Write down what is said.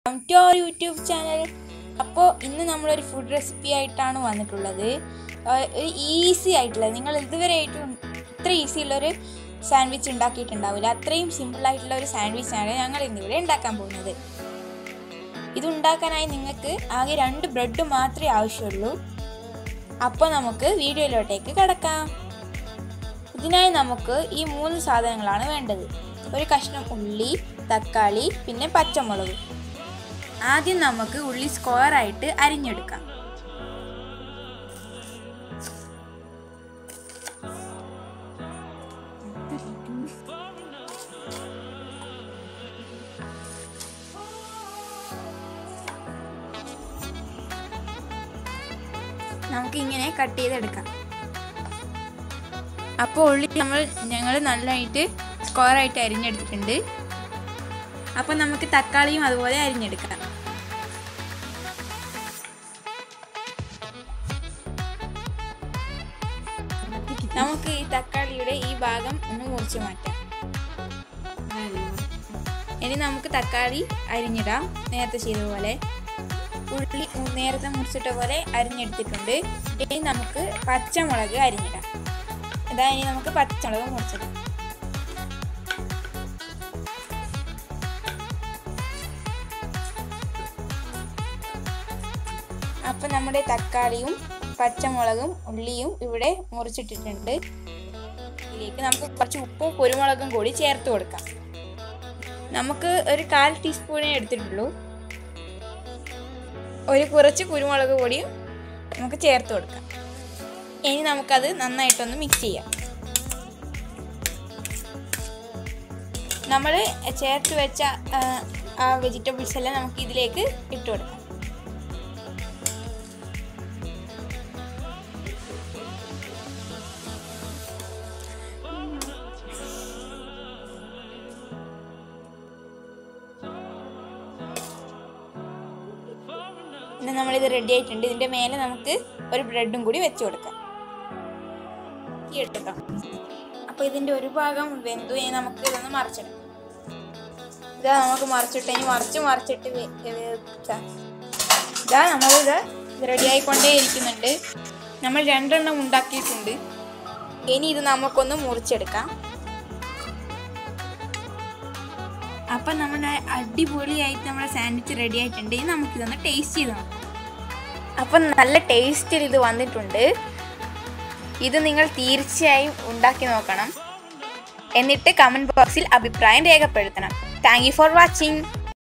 to our YouTube channel അപ്പോൾ ഇന്ന് നമ്മളൊരു ഫുഡ് റെസിപ്പി ആയിട്ടാണ് വന്നിട്ടുള്ളത് ആഹ് ഒരു ഈസി ആയിട്ടുള്ള നിങ്ങൾ ഇതുവരെ ആയിട്ടും ഇത്ര ഈസി ഉള്ളൊരു സാൻഡ്വിച്ച് ഉണ്ടാക്കിയിട്ടുണ്ടാവില്ല അത്രയും സിമ്പിൾ ആയിട്ടുള്ള ഒരു സാൻഡ്വിച്ചാണ് ഞങ്ങൾ ഇന്നിവിടെ ഉണ്ടാക്കാൻ പോകുന്നത് ഇത് ഉണ്ടാക്കാനായി നിങ്ങൾക്ക് ആകെ രണ്ട് ബ്രെഡ് മാത്രമേ ആവശ്യമുള്ളൂ അപ്പോൾ നമുക്ക് വീഡിയോയിലോട്ടേക്ക് കടക്കാം ഇതിനായി നമുക്ക് ഈ മൂന്ന് സാധനങ്ങളാണ് വേണ്ടത് ഒരു കഷ്ണം ഉള്ളി തക്കാളി പിന്നെ പച്ചമുളക് ആദ്യം നമുക്ക് ഉള്ളി സ്ക്വയർ ആയിട്ട് അരിഞ്ഞെടുക്കാം നമുക്ക് ഇങ്ങനെ കട്ട് ചെയ്തെടുക്കാം അപ്പോൾ ഉള്ളി നമ്മൾ ഞങ്ങൾ നല്ലതായിട്ട് സ്ക്വയർ ആയിട്ട് അരിഞ്ഞെടുത്തിട്ടുണ്ട് അപ്പോൾ നമുക്ക് തക്കാളിയും അതുപോലെ അരിഞ്ഞെടുക്കാം നമുക്ക് ഈ തക്കാളിയുടെ ഈ ഭാഗം ഒന്ന് മുറിച്ച് മാറ്റാം ഇനി നമുക്ക് തക്കാളി അരിഞ്ഞിടാം നേരത്തെ ചെയ്തതുപോലെ ഉള്ളി നേരത്തെ മുറിച്ചിട്ട പോലെ അരിഞ്ഞെടുത്തിട്ടുണ്ട് ഇനി നമുക്ക് പച്ചമുളക് അരിഞ്ഞിടാം ഇതാ ഇനി നമുക്ക് പച്ചമുളക് മുറിച്ചിടാം അപ്പം നമ്മുടെ തക്കാളിയും പച്ചമുളകും ഉള്ളിയും ഇവിടെ മുറിച്ചിട്ടിട്ടുണ്ട് ഇതിലേക്ക് നമുക്ക് കുറച്ച് ഉപ്പും കുരുമുളകും കൂടി ചേർത്ത് കൊടുക്കാം നമുക്ക് ഒരു കാൽ ടീസ്പൂണേ എടുത്തിട്ടുള്ളൂ ഒരു കുറച്ച് കുരുമുളക് പൊടിയും നമുക്ക് ചേർത്ത് കൊടുക്കാം ഇനി നമുക്കത് നന്നായിട്ടൊന്ന് മിക്സ് ചെയ്യാം നമ്മൾ ചേർത്ത് വെച്ച ആ വെജിറ്റബിൾസ് എല്ലാം നമുക്ക് ഇതിലേക്ക് ഇട്ട് കൊടുക്കാം പിന്നെ നമ്മളിത് റെഡി ആയിട്ടുണ്ട് ഇതിൻ്റെ മേലെ നമുക്ക് ഒരു ബ്രെഡും കൂടി വെച്ച് കൊടുക്കാം ഈ എടുക്കാം അപ്പോൾ ഇതിൻ്റെ ഒരു ഭാഗം വെന്തു ഇനി നമുക്ക് ഇതൊന്ന് മറിച്ചിടാം ഇതാ നമുക്ക് മറിച്ചിട്ട് ഇനി മറിച്ച് മറിച്ചിട്ട് വേവിക്കാം ഇതാ നമ്മളിത് റെഡി ആയിക്കൊണ്ടേ ഇരിക്കുന്നുണ്ട് നമ്മൾ രണ്ടെണ്ണം ഉണ്ടാക്കിയിട്ടുണ്ട് ഇനി ഇത് നമുക്കൊന്ന് മുറിച്ചെടുക്കാം അപ്പം നമ്മുടെ അടിപൊളിയായിട്ട് നമ്മുടെ സാൻഡ്വിച്ച് റെഡി ആയിട്ടുണ്ട് ഇനി നമുക്കിതൊന്ന് ടേസ്റ്റ് ചെയ്ത് നോക്കാം അപ്പം നല്ല ടേസ്റ്റിൽ ഇത് വന്നിട്ടുണ്ട് ഇത് നിങ്ങൾ തീർച്ചയായും ഉണ്ടാക്കി നോക്കണം എന്നിട്ട് കമൻറ്റ് ബോക്സിൽ അഭിപ്രായം രേഖപ്പെടുത്തണം താങ്ക് യു ഫോർ വാച്ചിങ്